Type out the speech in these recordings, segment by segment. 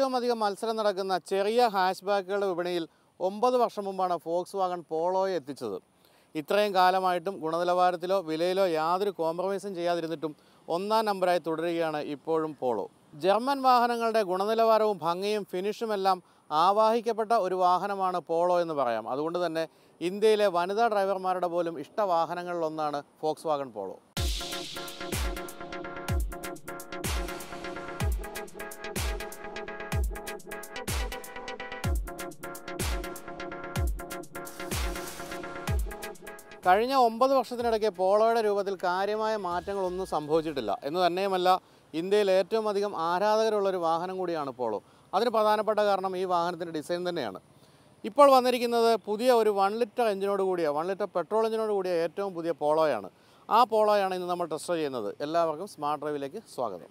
ഏറ്റവും അധികം മത്സരം നടക്കുന്ന ചെറിയ ഹാഷ് ബാക്കുകളുടെ വിപണിയിൽ ഒമ്പത് വർഷം മുമ്പാണ് ഫോക്സ് വാഗൺ പോളോയെ എത്തിച്ചത് ഇത്രയും കാലമായിട്ടും ഗുണനിലവാരത്തിലോ വിലയിലോ യാതൊരു കോംപ്രമൈസും ചെയ്യാതിരുന്നിട്ടും ഒന്നാം നമ്പറായി തുടരുകയാണ് ഇപ്പോഴും പോളോ ജർമ്മൻ വാഹനങ്ങളുടെ ഗുണനിലവാരവും ഭംഗിയും ഫിനിഷുമെല്ലാം ആവാഹിക്കപ്പെട്ട ഒരു വാഹനമാണ് പോളോ എന്ന് പറയാം അതുകൊണ്ട് തന്നെ ഇന്ത്യയിലെ വനിതാ ഡ്രൈവർമാരുടെ പോലും ഇഷ്ട വാഹനങ്ങളിലൊന്നാണ് ഫോക്സ് വാഗൺ പോളോ കഴിഞ്ഞ ഒമ്പത് വർഷത്തിനിടയ്ക്ക് പോളോയുടെ രൂപത്തിൽ കാര്യമായ മാറ്റങ്ങളൊന്നും സംഭവിച്ചിട്ടില്ല എന്ന് തന്നെയുമല്ല ഇന്ത്യയിൽ ഏറ്റവും അധികം ആരാധകരുള്ള ഒരു വാഹനം കൂടിയാണ് പോളോ അതിന് പ്രധാനപ്പെട്ട കാരണം ഈ വാഹനത്തിൻ്റെ ഡിസൈൻ തന്നെയാണ് ഇപ്പോൾ വന്നിരിക്കുന്നത് പുതിയ ഒരു വൺ ലിറ്റർ എഞ്ചിനോട് കൂടിയ വൺ ലിറ്റർ പെട്രോൾ എഞ്ചിനോട് കൂടിയ ഏറ്റവും പുതിയ പോളോയാണ് ആ പോളോയാണ് ഇന്ന് നമ്മൾ ടെസ്റ്റ് ചെയ്യുന്നത് എല്ലാവർക്കും സ്മാർട്ട് ഡ്രൈവിലേക്ക് സ്വാഗതം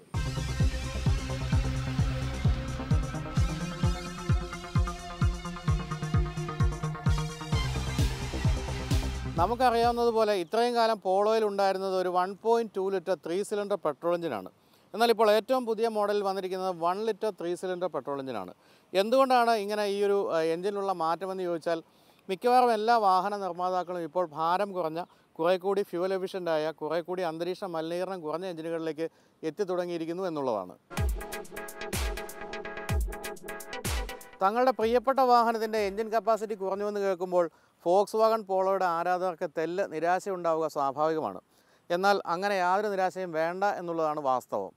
നമുക്കറിയാവുന്നതുപോലെ ഇത്രയും കാലം പോളോയിൽ ഉണ്ടായിരുന്നത് ഒരു one point two litre three cylinder petrol എഞ്ചിനാണ് എന്നാൽ ഇപ്പോൾ ഏറ്റവും പുതിയ മോഡലിൽ വന്നിരിക്കുന്നത് one litre three cylinder petrol എഞ്ചിനാണ് എന്തുകൊണ്ടാണ് ഇങ്ങനെ ഈ ഒരു അഹ്, എഞ്ചിനുള്ള മാറ്റമെന്ന് ചോദിച്ചാൽ മിക്കവാറും എല്ലാ വാഹന നിർമ്മാതാക്കളും ഇപ്പോൾ ഭാരം കുറഞ്ഞ കുറേ കൂടി ഫ്യൂവൽ എഫിഷ്യൻ്റായ കുറേ കൂടി അന്തരീക്ഷ മലിനീകരണം കുറഞ്ഞ എഞ്ചിനുകളിലേക്ക് എത്തി തുടങ്ങിയിരിക്കുന്നു എന്നുള്ളതാണ് തങ്ങളുടെ പ്രിയപ്പെട്ട വാഹനത്തിൻ്റെ എഞ്ചിൻ കപ്പാസിറ്റി കുറഞ്ഞുവെന്ന് കേൾക്കുമ്പോൾ ഫോക്സ് വാഗൺ പോളോയുടെ ആരാധകർക്ക് തെല്ല് നിരാശയുണ്ടാവുക സ്വാഭാവികമാണ് എന്നാൽ അങ്ങനെ യാതൊരു നിരാശയും വേണ്ട എന്നുള്ളതാണ് വാസ്തവം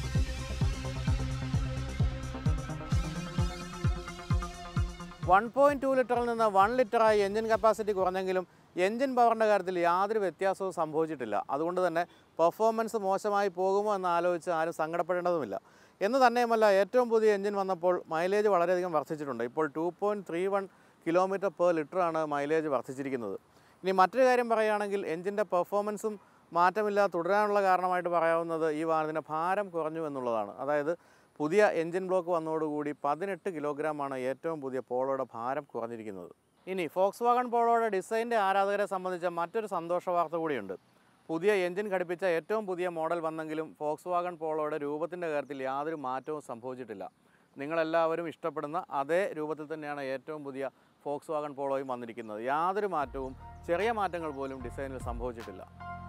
വൺ പോയിൻറ്റ് ടു ലിറ്ററിൽ നിന്ന് വൺ ലിറ്ററായി എഞ്ചിൻ കപ്പാസിറ്റി കുറഞ്ഞെങ്കിലും എഞ്ചിൻ പവറിൻ്റെ കാര്യത്തിൽ യാതൊരു വ്യത്യാസവും സംഭവിച്ചിട്ടില്ല അതുകൊണ്ട് തന്നെ പെർഫോമൻസ് മോശമായി പോകുമോ എന്ന് ആലോചിച്ച് ആരും സങ്കടപ്പെടേണ്ടതുമില്ല എന്ന് തന്നെയുമല്ല ഏറ്റവും പുതിയ എഞ്ചിൻ വന്നപ്പോൾ മൈലേജ് വളരെയധികം വർദ്ധിച്ചിട്ടുണ്ട് ഇപ്പോൾ two point three one kilometre per ലിറ്ററാണ് മൈലേജ് വർദ്ധിച്ചിരിക്കുന്നത് ഇനി മറ്റൊരു കാര്യം പറയുകയാണെങ്കിൽ എഞ്ചിൻ്റെ പെർഫോമൻസും മാറ്റമില്ലാതെ തുടരാനുള്ള കാരണമായിട്ട് പറയാവുന്നത് ഈ വാഹനത്തിൻ്റെ ഭാരം കുറഞ്ഞു എന്നുള്ളതാണ് അതായത് പുതിയ എഞ്ചിൻ ബ്ലോക്ക് വന്നതോടുകൂടി പതിനെട്ട് കിലോഗ്രാമാണ് ഏറ്റവും പുതിയ പോളോയുടെ ഭാരം കുറഞ്ഞിരിക്കുന്നത് ഇനി ഫോക്സ് വാഗൺ പോളോയുടെ ഡിസൈൻ്റെ ആരാധകരെ സംബന്ധിച്ച മറ്റൊരു സന്തോഷ വാർത്ത കൂടിയുണ്ട് പുതിയ എഞ്ചിൻ ഘടിപ്പിച്ച ഏറ്റവും പുതിയ മോഡൽ വന്നെങ്കിലും ഫോക്സ് വാഗൺ പോളോയുടെ രൂപത്തിൻ്റെ കാര്യത്തിൽ യാതൊരു മാറ്റവും സംഭവിച്ചിട്ടില്ല നിങ്ങളെല്ലാവരും ഇഷ്ടപ്പെടുന്ന അതേ രൂപത്തിൽ തന്നെയാണ് ഏറ്റവും പുതിയ ഫോക്സ് വാഗൺ പോളോയും വന്നിരിക്കുന്നത് യാതൊരു മാറ്റവും ചെറിയ മാറ്റങ്ങൾ പോലും ഡിസൈനിൽ സംഭവിച്ചിട്ടില്ല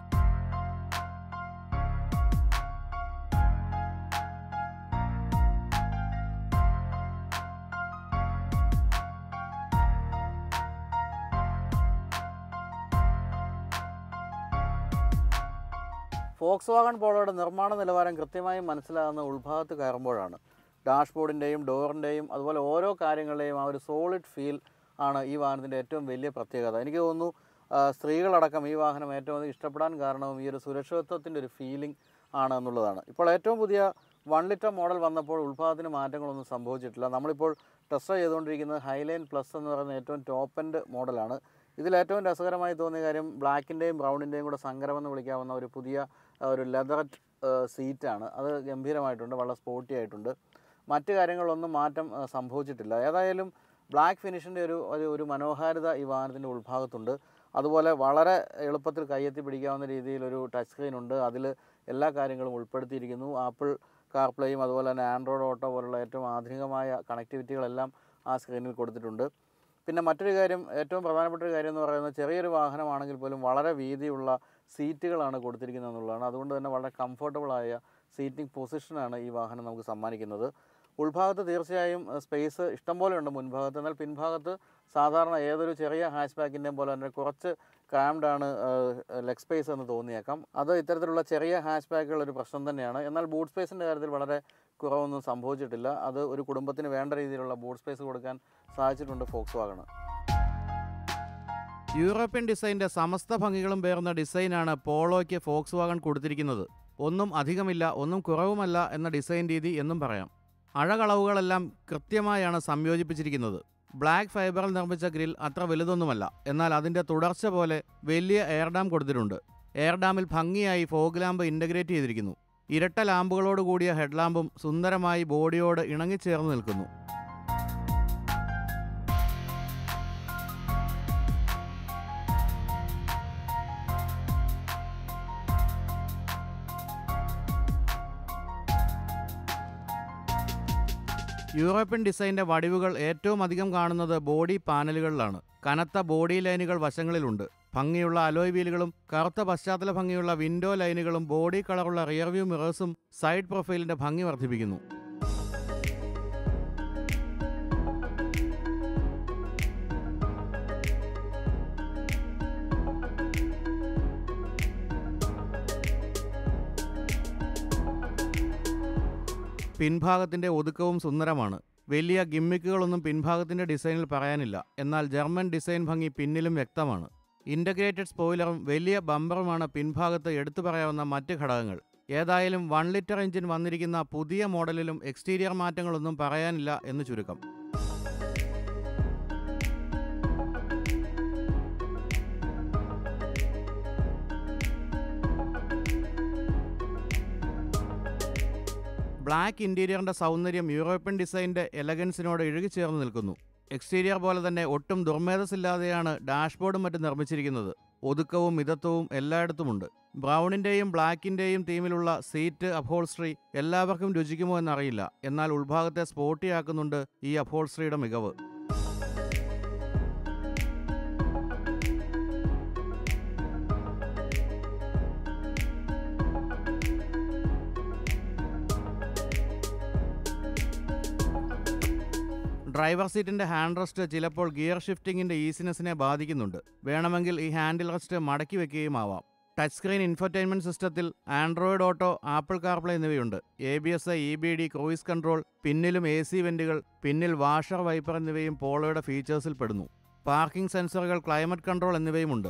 ഫോക്സ് വാഗൺ പോളോയുടെ നിർമ്മാണ നിലവാരം കൃത്യമായി മനസ്സിലാകുന്ന ഉൾഭാഗത്ത് കയറുമ്പോഴാണ് ഡാഷ്ബോർഡിൻ്റെയും ഡോറിൻ്റെയും അതുപോലെ ഓരോ കാര്യങ്ങളുടെയും ആ ഒരു സോളിഡ് ഫീൽ ആണ് ഈ വാഹനത്തിൻ്റെ ഏറ്റവും വലിയ പ്രത്യേകത എനിക്ക് തോന്നുന്നു ആ, സ്ത്രീകളടക്കം ഈ വാഹനം ഏറ്റവും അധികം ഇഷ്ടപ്പെടാൻ കാരണവും ഈ ഒരു സുരക്ഷിതത്വത്തിൻ്റെ ഒരു ഫീലിംഗ് ആണ് എന്നുള്ളതാണ് ഇപ്പോൾ ഏറ്റവും പുതിയ വൺ ലിറ്റർ മോഡൽ വന്നപ്പോൾ ഉത്പാദനത്തിന് മാറ്റങ്ങളൊന്നും സംഭവിച്ചിട്ടില്ല നമ്മളിപ്പോൾ ടെസ്റ്റ് ചെയ്തുകൊണ്ടിരിക്കുന്നത് ഹൈലൈൻ പ്ലസ് എന്ന് പറയുന്ന ഏറ്റവും ടോപ്പ് എൻഡ് മോഡലാണ് ഇതിൽ ഏറ്റവും രസകരമായി തോന്നിയ കാര്യം ബ്ലാക്കിൻ്റെയും ബ്രൗണിൻ്റെയും കൂടെ സങ്കരമെന്ന് വിളിക്കാവുന്ന ഒരു പുതിയ ആ, ഒരു ലെതററ്റ് സീറ്റാണ് അത് ഗംഭീരമായിട്ടുണ്ട് വളരെ സ്പോർട്ടി ആയിട്ടുണ്ട് മറ്റു കാര്യങ്ങളിലൊന്നും മാറ്റം ആ, സംഭവിച്ചിട്ടില്ല ഏതായാലും ബ്ലാക്ക് ഫിനിഷിൻ്റെ ഒരു ഒരു ഒരു മനോഹാരിത ഈ വാഹനത്തിൻ്റെ ഉൾഭാഗത്തുണ്ട് അതുപോലെ വളരെ എളുപ്പത്തിൽ കയ്യെത്തി പിടിക്കാവുന്ന രീതിയിൽ ഒരു ടച്ച് സ്ക്രീൻ ഉണ്ട് അതിൽ എല്ലാ കാര്യങ്ങളും ഉൾപ്പെടുത്തിയിരിക്കുന്നു ആപ്പിൾ കാർപ്ലേയും അതുപോലെ തന്നെ ആൻഡ്രോയിഡ് ഓട്ടോ പോലുള്ള ഏറ്റവും ആധുനികമായ കണക്ടിവിറ്റികളെല്ലാം ആ സ്ക്രീനിൽ കൊടുത്തിട്ടുണ്ട് പിന്നെ മറ്റൊരു കാര്യം ഏറ്റവും പ്രധാനപ്പെട്ട ഒരു കാര്യം എന്ന് പറയുന്നത് ചെറിയൊരു വാഹനമാണെങ്കിൽ പോലും വളരെ വീതിയുള്ള സീറ്റുകളാണ് കൊടുത്തിരിക്കുന്നത് എന്നുള്ളതാണ് അതുകൊണ്ട് തന്നെ വളരെ കംഫർട്ടബിളായ സീറ്റിംഗ് പൊസിഷനാണ് ഈ വാഹനം നമുക്ക് സമ്മാനിക്കുന്നത് ഉൾഭാഗത്ത് തീർച്ചയായും സ്പേസ് ഇഷ്ടംപോലെ ഉണ്ട് മുൻഭാഗത്ത് എന്നാൽ പിൻഭാഗത്ത് സാധാരണ ഏതൊരു ചെറിയ ഹാച്ച് ബാക്കിൻ്റെയും പോലെ തന്നെ കുറച്ച് ക്രാംഡ് ആണ് ലെഗ് സ്പേസ് എന്ന് തോന്നിയേക്കാം അത് ഇത്തരത്തിലുള്ള ചെറിയ ഹാച്ച് ബാക്കുകൾ ഒരു പ്രശ്നം തന്നെയാണ് എന്നാൽ ബൂട്ട് സ്പേസിൻ്റെ കാര്യത്തിൽ വളരെ കുറവൊന്നും സംഭവിച്ചിട്ടില്ല അത് ഒരു കുടുംബത്തിന് വേണ്ട രീതിയിലുള്ള ബൂട്ട് സ്പേസ് കൊടുക്കാൻ സാധിച്ചിട്ടുണ്ട് ഫോക്സ് വാഗണ് യൂറോപ്യൻ ഡിസൈൻ്റെ സമസ്ത ഭംഗികളും പേർന്ന ഡിസൈനാണ് പോളോയ്ക്ക് ഫോക്സ് വാഗൺ കൊടുത്തിരിക്കുന്നത് ഒന്നും അധികമില്ല ഒന്നും കുറവുമല്ല എന്ന ഡിസൈൻ രീതി എന്നും പറയാം അഴകളവുകളെല്ലാം കൃത്യമായാണ് സംയോജിപ്പിച്ചിരിക്കുന്നത് ബ്ലാക്ക് ഫൈബറിൽ നിർമ്മിച്ച ഗ്രിൽ അത്ര വലുതൊന്നുമല്ല എന്നാൽ അതിൻ്റെ തുടർച്ച പോലെ വലിയ എയർ ഡാം കൊടുത്തിട്ടുണ്ട് എയർ ഡാമിൽ ഭംഗിയായി ഫോഗ് ലാമ്പ് ഇൻ്റഗ്രേറ്റ് ചെയ്തിരിക്കുന്നു ഇരട്ട ലാമ്പുകളോട് കൂടിയ ഹെഡ്ലാമ്പും സുന്ദരമായി ബോഡിയോട് ഇണങ്ങിച്ചേർന്ന് നിൽക്കുന്നു യൂറോപ്യൻ ഡിസൈൻ്റെ വടിവുകൾ ഏറ്റവും അധികം കാണുന്നത് ബോഡി പാനലുകളിലാണ് കനത്ത ബോഡി ലൈനുകൾ വശങ്ങളിലുണ്ട് ഭംഗിയുള്ള അലോയ് വീലുകളും കറുത്ത പശ്ചാത്തല ഭംഗിയുള്ള വിൻഡോ ലൈനുകളും ബോഡി കളറുള്ള റിയർ വ്യൂ മിറേഴ്സും സൈഡ് പ്രൊഫൈലിന്റെ ഭംഗി വർദ്ധിപ്പിക്കുന്നു പിൻഭാഗത്തിന്റെ ഒതുക്കവും സുന്ദരമാണ് വലിയ ഗിമ്മിക്കുകളൊന്നും പിൻഭാഗത്തിന്റെ ഡിസൈനിൽ പറയാനില്ല എന്നാൽ ജർമ്മൻ ഡിസൈൻ ഭംഗി പിന്നിലും വ്യക്തമാണ് ഇന്റഗ്രേറ്റഡ് സ്പോയിലറും വലിയ ബമ്പറുമാണ് പിൻഭാഗത്ത് എടുത്തു പറയാവുന്ന മറ്റ് ഘടകങ്ങൾ ഏതായാലും വൺ ലിറ്റർ എഞ്ചിൻ വന്നിരിക്കുന്ന പുതിയ മോഡലിലും എക്സ്റ്റീരിയർ മാറ്റങ്ങളൊന്നും പറയാനില്ല എന്ന് ചുരുക്കം ബ്ലാക്ക് ഇന്റീരിയറിന്റെ സൗന്ദര്യം യൂറോപ്യൻ ഡിസൈനിന്റെ എലഗൻസിനോട് ഇഴുകിച്ചേർന്ന് നിൽക്കുന്നു എക്സ്റ്റീരിയർ പോലെ തന്നെ ഒട്ടും ദുർമേധസില്ലാതെയാണ് ഡാഷ്ബോർഡും മറ്റും നിർമ്മിച്ചിരിക്കുന്നത് ഒതുക്കവും മിതത്വവും എല്ലായിടത്തുമുണ്ട് ബ്രൗണിന്റെയും ബ്ലാക്കിന്റെയും തീമിലുള്ള സീറ്റ് അപ്ഹോൾസ്ട്രി എല്ലാവർക്കും രുചിക്കുമോ എന്നറിയില്ല എന്നാൽ ഉൾഭാഗത്തെ സ്പോർട്ടിയാക്കുന്നുണ്ട് ഈ അപ്ഹോൾസ്ട്രിയുടെ മികവ് ഡ്രൈവർ സീറ്റിന്റെ ഹാൻഡ് റെസ്റ്റ് ചിലപ്പോൾ ഗിയർ ഷിഫ്റ്റിംഗിന്റെ ഈസിനെസ്സിനെ ബാധിക്കുന്നുണ്ട് വേണമെങ്കിൽ ഈ ഹാൻഡിൽ റെസ്റ്റ് മടക്കി വെക്കുകയും ആവാം ടച്ച് സ്ക്രീൻ ഇൻഫർടൈൻമെന്റ് സിസ്റ്റത്തിൽ ആൻഡ്രോയിഡ് ഓട്ടോ ആപ്പിൾ കാർപ്ലേ എന്നിവയുണ്ട് A B S E B D cruise control പിന്നിലും എ സി വെന്റുകൾ പിന്നിൽ വാഷർ വൈപ്പർ എന്നിവയും പോളോയുടെ ഫീച്ചേഴ്സിൽ പെടുന്നു പാർക്കിംഗ് സെൻസറുകൾ ക്ലൈമറ്റ് കൺട്രോൾ എന്നിവയുമുണ്ട്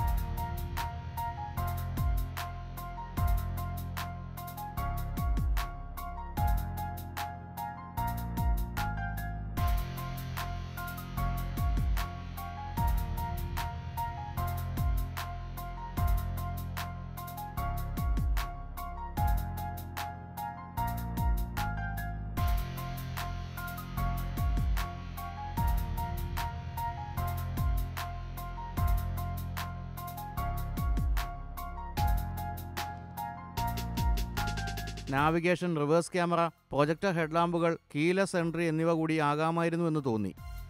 നാവിഗേഷൻ റിവേഴ്സ് ക്യാമറ പ്രൊജക്ടർ ഹെഡ്ലാമ്പുകൾ കീലെസ് എൻട്രി എന്നിവ കൂടി ആകാമായിരുന്നു എന്ന് തോന്നി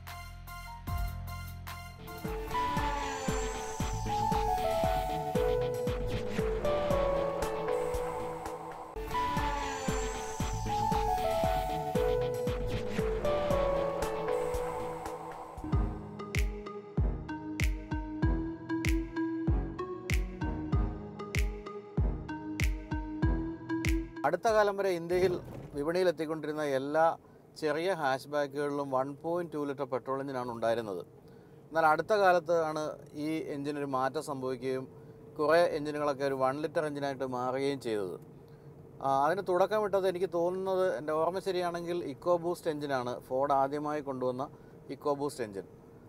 അടുത്ത കാലം വരെ ഇന്ത്യയിൽ വിപണിയിൽ എത്തിക്കൊണ്ടിരുന്ന എല്ലാ ചെറിയ ഹാഷ് ബാക്കുകളിലും one point two litre petrol എഞ്ചിനാണ് ഉണ്ടായിരുന്നത് എന്നാൽ അടുത്ത കാലത്ത് ആണ് ഈ എഞ്ചിനൊരു മാറ്റം സംഭവിക്കുകയും കുറേ എഞ്ചിനുകളൊക്കെ ഒരു വൺ ലിറ്റർ എഞ്ചിനായിട്ട് മാറുകയും ചെയ്തത് ആ, അതിന് തുടക്കമിട്ടത് എനിക്ക് തോന്നുന്നത് എൻ്റെ ഓർമ്മ ശരിയാണെങ്കിൽ ഇക്കോ ബൂസ്റ്റ് എഞ്ചിനാണ് ഫോർഡ് ആദ്യമായി കൊണ്ടുവന്ന EcoBoost engine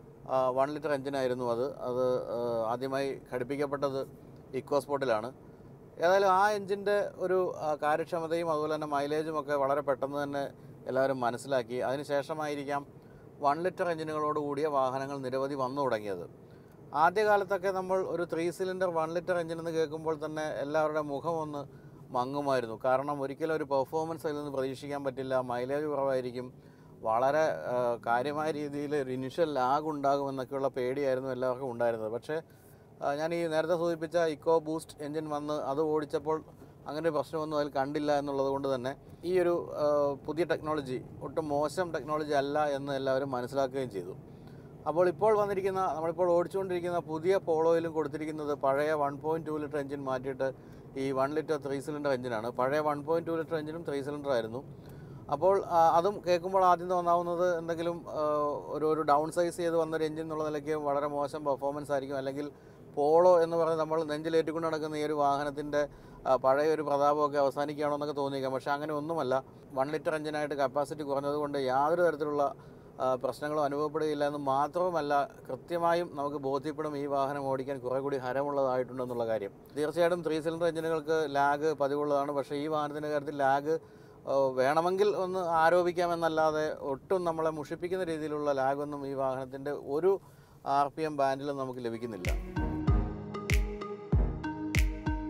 one litre എഞ്ചിനായിരുന്നു അത് അത് ആ, ആദ്യമായി ഘടിപ്പിക്കപ്പെട്ടത് ഇക്കോ സ്പോട്ടിലാണ് ഏതായാലും ആ എഞ്ചിൻ്റെ ഒരു ആ, കാര്യക്ഷമതയും അതുപോലെ തന്നെ മൈലേജും ഒക്കെ വളരെ പെട്ടെന്ന് തന്നെ എല്ലാവരും മനസ്സിലാക്കി അതിനുശേഷമായിരിക്കാം വൺ ലിറ്റർ എഞ്ചിനുകളോട് കൂടിയ വാഹനങ്ങൾ നിരവധി വന്നു തുടങ്ങിയത് ആദ്യകാലത്തൊക്കെ നമ്മൾ ഒരു three cylinder one litre engine എന്ന് കേൾക്കുമ്പോൾ തന്നെ എല്ലാവരുടെ മുഖം ഒന്ന് മങ്ങുമായിരുന്നു കാരണം ഒരിക്കലും ഒരു പെർഫോമൻസ് അതിൽ നിന്ന് പ്രതീക്ഷിക്കാൻ പറ്റില്ല മൈലേജ് കുറവായിരിക്കും വളരെ ആ, കാര്യമായ രീതിയിൽ ഒരു ഇനിഷ്യൽ ലാഗ് ഉണ്ടാകുമെന്നൊക്കെയുള്ള പേടിയായിരുന്നു എല്ലാവർക്കും ഉണ്ടായിരുന്നത് പക്ഷേ ആ, ഞാൻ ഈ നേരത്തെ സൂചിപ്പിച്ച ഇക്കോ ബൂസ്റ്റ് എഞ്ചിൻ വന്ന് അത് ഓടിച്ചപ്പോൾ അങ്ങനെ ഒരു പ്രശ്നമൊന്നും അതിൽ കണ്ടില്ല എന്നുള്ളത് കൊണ്ട് തന്നെ ഈ ഒരു ആ, പുതിയ ടെക്നോളജി ഒട്ടും മോശം ടെക്നോളജി അല്ല എന്ന് എല്ലാവരും മനസ്സിലാക്കുകയും ചെയ്തു അപ്പോൾ ഇപ്പോൾ വന്നിരിക്കുന്ന നമ്മളിപ്പോൾ ഓടിച്ചുകൊണ്ടിരിക്കുന്ന പുതിയ പോളോയിലും കൊടുത്തിരിക്കുന്നത് പഴയ one point two litre engine മാറ്റിയിട്ട് ഈ വൺ ലിറ്റർ ത്രീ സിലിണ്ടർ എഞ്ചിനാണ് പഴയ വൺ പോയിൻറ്റ് ടു ലിറ്റർ എഞ്ചിനും ത്രീ സിലിണ്ടർ ആയിരുന്നു അപ്പോൾ ആ, അതും കേൾക്കുമ്പോൾ ആദ്യം തോന്നാവുന്നത് എന്തെങ്കിലും ആ, ഒരു ഒരു ഡൗൺ സൈസ് ചെയ്ത് വന്നൊരു എഞ്ചിൻ എന്നുള്ള നിലയ്ക്ക് വളരെ മോശം പെർഫോമൻസ് ആയിരിക്കും അല്ലെങ്കിൽ പോളോ എന്ന് പറഞ്ഞ് നമ്മൾ നെഞ്ചിലേറ്റിക്കൊണ്ട് നടക്കുന്ന ഈ ഒരു വാഹനത്തിൻ്റെ പഴയ ഒരു പ്രതാപമൊക്കെ അവസാനിക്കുകയാണോ എന്നൊക്കെ തോന്നിയേക്കാം പക്ഷേ അങ്ങനെ ഒന്നുമല്ല വൺ ലിറ്റർ എഞ്ചിനായിട്ട് കപ്പാസിറ്റി കുറഞ്ഞതുകൊണ്ട് യാതൊരു തരത്തിലുള്ള ആ, പ്രശ്നങ്ങളും അനുഭവപ്പെടുകയില്ല എന്ന് മാത്രവുമല്ല കൃത്യമായും നമുക്ക് ബോധ്യപ്പെടും ഈ വാഹനം ഓടിക്കാൻ കുറെ കൂടി ഹരമുള്ളതായിട്ടുണ്ടെന്നുള്ള കാര്യം തീർച്ചയായിട്ടും ത്രീ സിലിണ്ടർ എഞ്ചിനുകൾക്ക് ലാഗ് പതിവുള്ളതാണ് പക്ഷേ ഈ വാഹനത്തിൻ്റെ കാര്യത്തിൽ ലാഗ് വേണമെങ്കിൽ ഒന്ന് ആരോപിക്കാമെന്നല്ലാതെ ഒട്ടും നമ്മളെ മുഷിപ്പിക്കുന്ന രീതിയിലുള്ള ലാഗൊന്നും ഈ വാഹനത്തിൻ്റെ ഒരു ആർ പി എം ബാൻഡിലും നമുക്ക് ലഭിക്കുന്നില്ല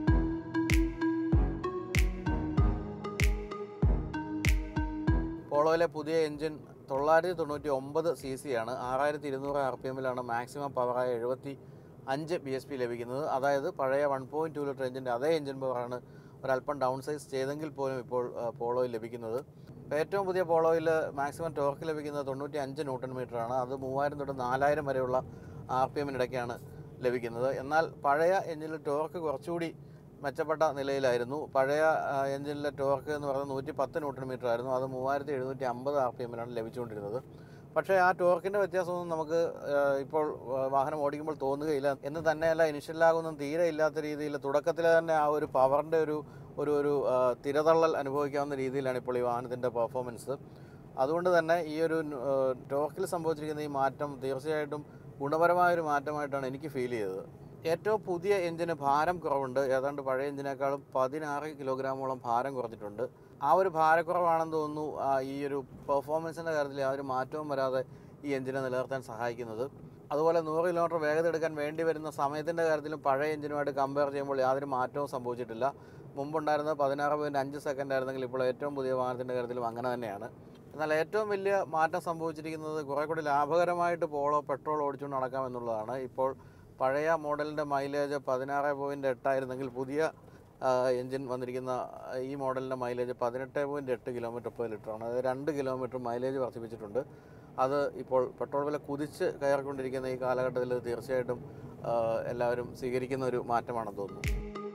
പോളോ പോളോയിലെ പുതിയ എൻജിൻ തൊള്ളായിരത്തി തൊണ്ണൂറ്റി ഒമ്പത് സി സി ആണ് ആറായിരത്തി ഇരുന്നൂറ് ആർ പി എമ്മിലാണ് മാക്സിമം പവറായ എഴുപത്തി അഞ്ച് ബി എസ് പി ലഭിക്കുന്നത് അതായത് പഴയ വൺ പോയിൻറ്റ് ടു ലിറ്റർ എഞ്ചിൻ്റെ അതേ എഞ്ചിൻ പവറാണ് ഒരല്പം ഡൗൺ സൈസ് ചെയ്തെങ്കിൽ പോലും ഇപ്പോൾ ആ, പോളോയിൽ ലഭിക്കുന്നത് ഇപ്പോൾ ഏറ്റവും പുതിയ പോളോയിൽ മാക്സിമം ടോർക്ക് ലഭിക്കുന്നത് തൊണ്ണൂറ്റി അഞ്ച് ന്യൂട്ടൺ മീറ്റർ ആണ് അത് മൂവായിരം തൊട്ട് നാലായിരം വരെയുള്ള ആർ പി എമ്മിനിടയ്ക്കാണ് ലഭിക്കുന്നത് എന്നാൽ പഴയ എഞ്ചിനിൽ ടോർക്ക് കുറച്ചുകൂടി മെച്ചപ്പെട്ട നിലയിലായിരുന്നു പഴയ ആ, എഞ്ചിനിലെ ടോർക്ക് എന്ന് പറയുന്നത് നൂറ്റി പത്ത് ന്യൂട്ടൺ മീറ്റർ ആയിരുന്നു അത് മൂവായിരത്തി എഴുന്നൂറ്റി അമ്പത് ആർ പി എമ്മിലാണ് ലഭിച്ചുകൊണ്ടിരുന്നത് പക്ഷേ ആ ടോർക്കിൻ്റെ വ്യത്യാസമൊന്നും നമുക്ക് ആ, ഇപ്പോൾ ആ, വാഹനം ഓടിക്കുമ്പോൾ തോന്നുകയില്ല എന്ന് തന്നെയല്ല ഇനിഷ്യലാകൊന്നും തീരെ ഇല്ലാത്ത രീതിയിൽ തുടക്കത്തിൽ തന്നെ ആ ഒരു പവറിൻ്റെ ഒരു ഒരു ഒരു ആ, തിരതള്ളൽ അനുഭവിക്കാവുന്ന രീതിയിലാണ് ഇപ്പോൾ ഈ വാഹനത്തിൻ്റെ പെർഫോമൻസ് അതുകൊണ്ട് തന്നെ ഈ ഒരു ആ, ടോർക്കിൽ സംഭവിച്ചിരിക്കുന്ന ഈ മാറ്റം തീർച്ചയായിട്ടും ഗുണപരമായൊരു മാറ്റമായിട്ടാണ് എനിക്ക് ഫീൽ ചെയ്തത് ഏറ്റവും പുതിയ എഞ്ചിന് ഭാരം കുറവുണ്ട് ഏതാണ്ട് പഴയ എഞ്ചിനേക്കാളും പതിനാറ് കിലോഗ്രാമോളം ഭാരം കുറച്ചിട്ടുണ്ട് ആ ഒരു ഭാരക്കുറവാണെന്ന് തോന്നുന്നു ആ, ഈ ഒരു പെർഫോമൻസിൻ്റെ കാര്യത്തിൽ യാതൊരു മാറ്റവും വരാതെ ഈ എഞ്ചിനെ നിലനിർത്താൻ സഹായിക്കുന്നത് അതുപോലെ നൂറ് കിലോമീറ്റർ വേഗത എടുക്കാൻ വേണ്ടി വരുന്ന സമയത്തിൻ്റെ കാര്യത്തിലും പഴയ എഞ്ചിനുമായിട്ട് കമ്പയർ ചെയ്യുമ്പോൾ യാതൊരു മാറ്റവും സംഭവിച്ചിട്ടില്ല മുമ്പുണ്ടായിരുന്നത് പതിനാറ് പോയിൻറ്റ് അഞ്ച് സെക്കൻഡ് ആയിരുന്നെങ്കിൽ ഇപ്പോൾ ഏറ്റവും പുതിയ വാഹനത്തിൻ്റെ കാര്യത്തിലും അങ്ങനെ തന്നെയാണ് എന്നാൽ ഏറ്റവും വലിയ മാറ്റം സംഭവിച്ചിരിക്കുന്നത് കുറേ കൂടി ലാഭകരമായിട്ട് പോളോ പെട്രോൾ ഓടിച്ചുകൊണ്ട് നടക്കാം എന്നുള്ളതാണ് ഇപ്പോൾ പഴയ മോഡലിൻ്റെ മൈലേജ് പതിനാറ് പോയിൻറ്റ് എട്ടായിരുന്നെങ്കിൽ പുതിയ ആ, എഞ്ചിൻ വന്നിരിക്കുന്ന ആ, ഈ മോഡലിൻ്റെ മൈലേജ് പതിനെട്ട് പോയിൻറ്റ് എട്ട് കിലോമീറ്റർ പെർ ലിറ്ററാണ് അതായത് രണ്ട് കിലോമീറ്റർ മൈലേജ് വർദ്ധിപ്പിച്ചിട്ടുണ്ട് അത് ഇപ്പോൾ പെട്രോൾ വില കുതിച്ച് കയറിക്കൊണ്ടിരിക്കുന്ന ഈ കാലഘട്ടത്തിൽ തീർച്ചയായിട്ടും ആ, എല്ലാവരും സ്വീകരിക്കുന്ന ഒരു മാറ്റമാണെന്ന് തോന്നുന്നു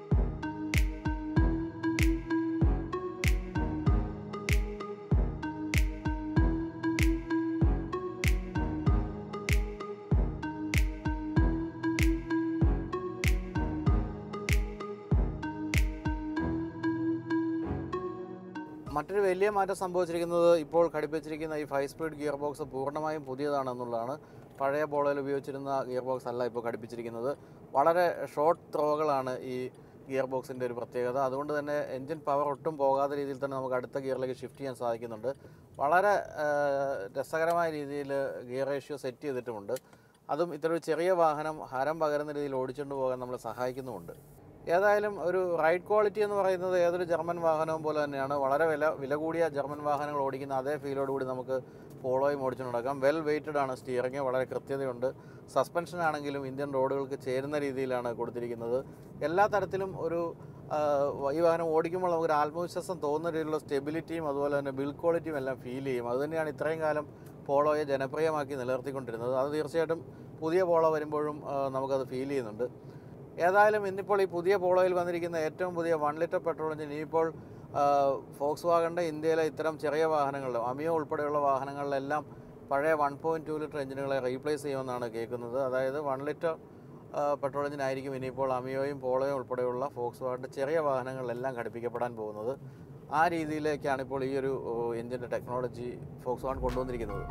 മറ്റൊരു വലിയ മാറ്റം സംഭവിച്ചിരിക്കുന്നത് ഇപ്പോൾ ഘടിപ്പിച്ചിരിക്കുന്ന ഈ ഫൈവ് സ്പീഡ് ഗിയർ ബോക്സ് പൂർണ്ണമായും പുതിയതാണെന്നുള്ളതാണ് പഴയ ബോളയിൽ ഉപയോഗിച്ചിരുന്ന ഗിയർ ബോക്സ് അല്ല ഇപ്പോൾ ഘടിപ്പിച്ചിരിക്കുന്നത് വളരെ ഷോർട്ട് ത്രോകളാണ് ഈ ഗിയർ ബോക്സിൻ്റെ ഒരു പ്രത്യേകത അതുകൊണ്ട് തന്നെ എൻജിൻ പവർ ഒട്ടും പോകാത്ത രീതിയിൽ തന്നെ നമുക്ക് അടുത്ത ഗിയറിലേക്ക് ഷിഫ്റ്റ് ചെയ്യാൻ സാധിക്കുന്നുണ്ട് വളരെ ആ, രസകരമായ രീതിയിൽ ഗിയർ റേഷ്യോ സെറ്റ് ചെയ്തിട്ടുമുണ്ട് അതും ഇത്ര ഒരു ചെറിയ വാഹനം ഹരം പകരുന്ന രീതിയിൽ ഓടിച്ചുകൊണ്ട് പോകാൻ നമ്മളെ സഹായിക്കുന്നുമുണ്ട് ഏതായാലും ഒരു റൈഡ് ക്വാളിറ്റി എന്ന് പറയുന്നത് ഏതൊരു ജർമ്മൻ വാഹനവും പോലെ തന്നെയാണ് വളരെ വില വില കൂടിയ ജർമ്മൻ വാഹനങ്ങൾ ഓടിക്കുന്ന അതേ ഫീലോട് കൂടി നമുക്ക് പോളോയും ഓടിച്ചുകൊണ്ട് നടക്കാം വെൽ വെയ്റ്റഡ് ആണ് സ്റ്റിയറിംഗ് വളരെ കൃത്യതയുണ്ട് സസ്പെൻഷൻ ആണെങ്കിലും ഇന്ത്യൻ റോഡുകൾക്ക് ചേരുന്ന രീതിയിലാണ് കൊടുത്തിരിക്കുന്നത് എല്ലാ തരത്തിലും ഒരു ആ, ഈ വാഹനം ഓടിക്കുമ്പോൾ നമുക്കൊരു ആത്മവിശ്വാസം തോന്നുന്ന രീതിയിലുള്ള സ്റ്റെബിലിറ്റിയും അതുപോലെ തന്നെ ബിൽഡ് ക്വാളിറ്റിയും എല്ലാം ഫീൽ ചെയ്യും അതുതന്നെയാണ് ഇത്രയും കാലം പോളോയെ ജനപ്രിയമാക്കി നിലനിർത്തിക്കൊണ്ടിരുന്നത് അത് തീർച്ചയായിട്ടും പുതിയ പോളോ വരുമ്പോഴും ആ, നമുക്കത് ഫീൽ ചെയ്യുന്നുണ്ട് ഏതായാലും ഇന്നിപ്പോൾ ഈ പുതിയ പോളോയിൽ വന്നിരിക്കുന്ന ഏറ്റവും പുതിയ വൺ ലിറ്റർ പെട്രോൾ എഞ്ചിൻ ഇനിയിപ്പോൾ ഫോക്സ് വാഗൻ്റെ ഇന്ത്യയിലെ ഇത്തരം ചെറിയ വാഹനങ്ങളിലും അമിയോ ഉൾപ്പെടെയുള്ള വാഹനങ്ങളിലെല്ലാം പഴയ വൺ പോയിൻറ്റ് ടു ലിറ്റർ എഞ്ചിനുകളെ റീപ്ലേസ് ചെയ്യുമെന്നാണ് കേൾക്കുന്നത് അതായത് വൺ ലിറ്റർ പെട്രോൾ എഞ്ചിൻ ആയിരിക്കും ഇനിയിപ്പോൾ അമിയോയും പോളോയും ഉൾപ്പെടെയുള്ള ഫോക്സ് വാഗൻ്റെ ചെറിയ വാഹനങ്ങളിലെല്ലാം ഘടിപ്പിക്കപ്പെടാൻ പോകുന്നത് ആ രീതിയിലേക്കാണ് ഇപ്പോൾ ഈ ഒരു എഞ്ചിൻ്റെ ടെക്നോളജി ഫോക്സ് വാഗൺ കൊണ്ടുവന്നിരിക്കുന്നത്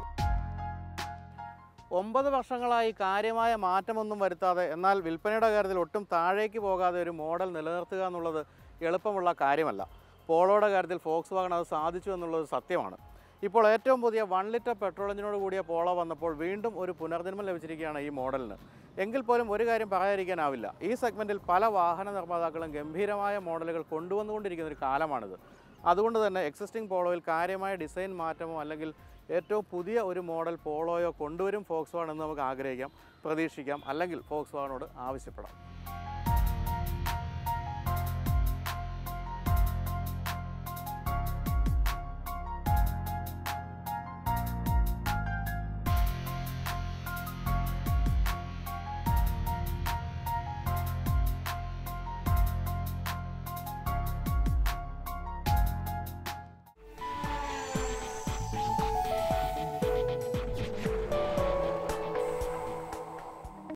ഒമ്പത് വർഷങ്ങളായി കാര്യമായ മാറ്റമൊന്നും വരുത്താതെ എന്നാൽ വിൽപ്പനയുടെ കാര്യത്തിൽ ഒട്ടും താഴേക്ക് പോകാതെ ഒരു മോഡൽ നിലനിർത്തുക എന്നുള്ളത് എളുപ്പമുള്ള കാര്യമല്ല പോളോയുടെ കാര്യത്തിൽ ഫോക്സ് വാഗൺ അത് സാധിച്ചു എന്നുള്ളത് സത്യമാണ് ഇപ്പോൾ ഏറ്റവും പുതിയ വൺ ലിറ്റർ പെട്രോൾ എഞ്ചിനോട് കൂടിയ പോളോ വന്നപ്പോൾ വീണ്ടും ഒരു പുനർജന്മം ലഭിച്ചിരിക്കുകയാണ് ഈ മോഡലിന് എങ്കിൽ പോലും ഒരു കാര്യം പറയാതിരിക്കാനാവില്ല ഈ സെഗ്മെൻറ്റിൽ പല വാഹന നിർമ്മാതാക്കളും ഗംഭീരമായ മോഡലുകൾ കൊണ്ടുവന്നുകൊണ്ടിരിക്കുന്ന ഒരു കാലമാണിത് അതുകൊണ്ട് തന്നെ എക്സിസ്റ്റിംഗ് പോളോയിൽ കാര്യമായ ഡിസൈൻ മാറ്റമോ അല്ലെങ്കിൽ ഏറ്റവും പുതിയ ഒരു മോഡൽ പോളോയോ കൊണ്ടുവരും ഫോക്സ് വാൺ എന്ന് നമുക്ക് ആഗ്രഹിക്കാം പ്രതീക്ഷിക്കാം അല്ലെങ്കിൽ ഫോക്സ് വാഗണോട് ആവശ്യപ്പെടാം